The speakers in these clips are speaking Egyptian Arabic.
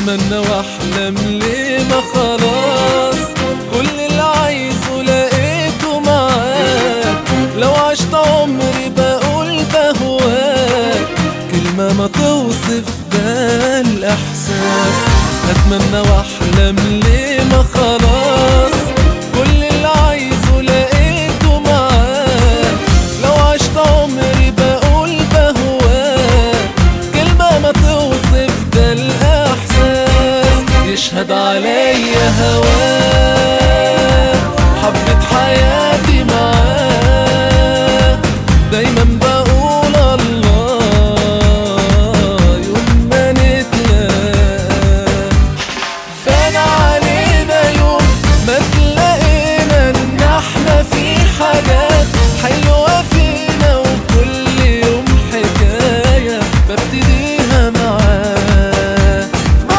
اتمنى واحلم ليه ما خلاص كل اللي عايزه لقيته معاك لو عشت عمري بقول بهواك كلمة ما توصف ده الإحساس أتمنى وأحلم ليه ما خلاص كل اللي عايزه لقيته معاك لو عشت عمري بقول بهواك كلمة ما توصف ده الإحساس يشهد عليا هواك حبة حياتي معاك دايما بقول الله يوم ما نتلاقى بان علينا يوم ما تلاقينا ان احنا في حاجات حلوة فينا وكل يوم حكاية ببتديها معاك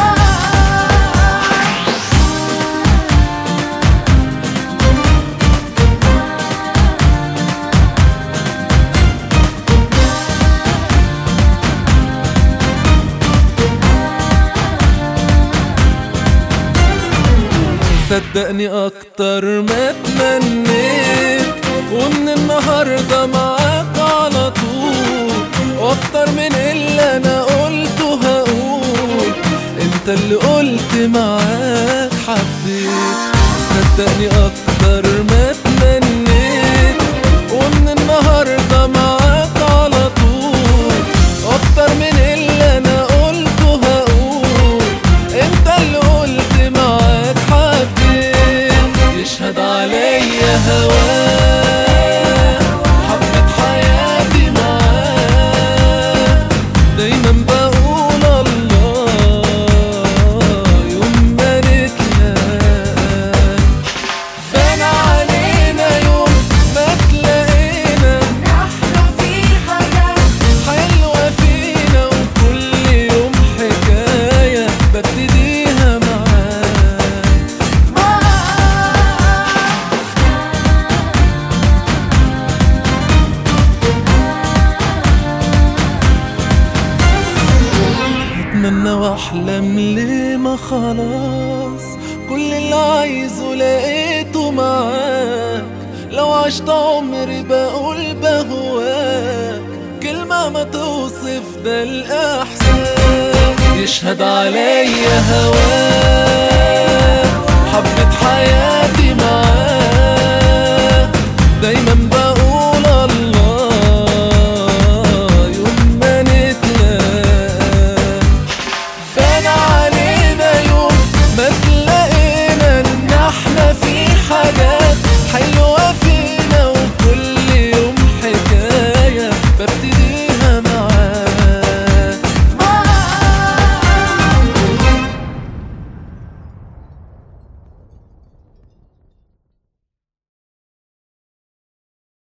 صدقني اكتر ما تمنيت ومن النهارده معاك على طول واكتر من اللي انا قلته هقول انت اللي قلت معاك حبيت صدقني اكتر ما تمنيت ومن النهارده معاك على طول اكتر من اللي انا قلته هقول انت اللي قلت معاك حبيت يشهد عليا هواك حبة حياتي معاك دايما بقول الله يوم ما نتلاقى بان علينا يوم ما تلاقينا احنا في حاجات حلوة فينا وكل يوم حكاية ببتديها معاك اتمنى واحلم ليه ما خلاص كل اللي عايزه لقيته معاك لو عشت عمري بقول بهواك كلمة ما توصف ده الإحساس يشهد عليا هواك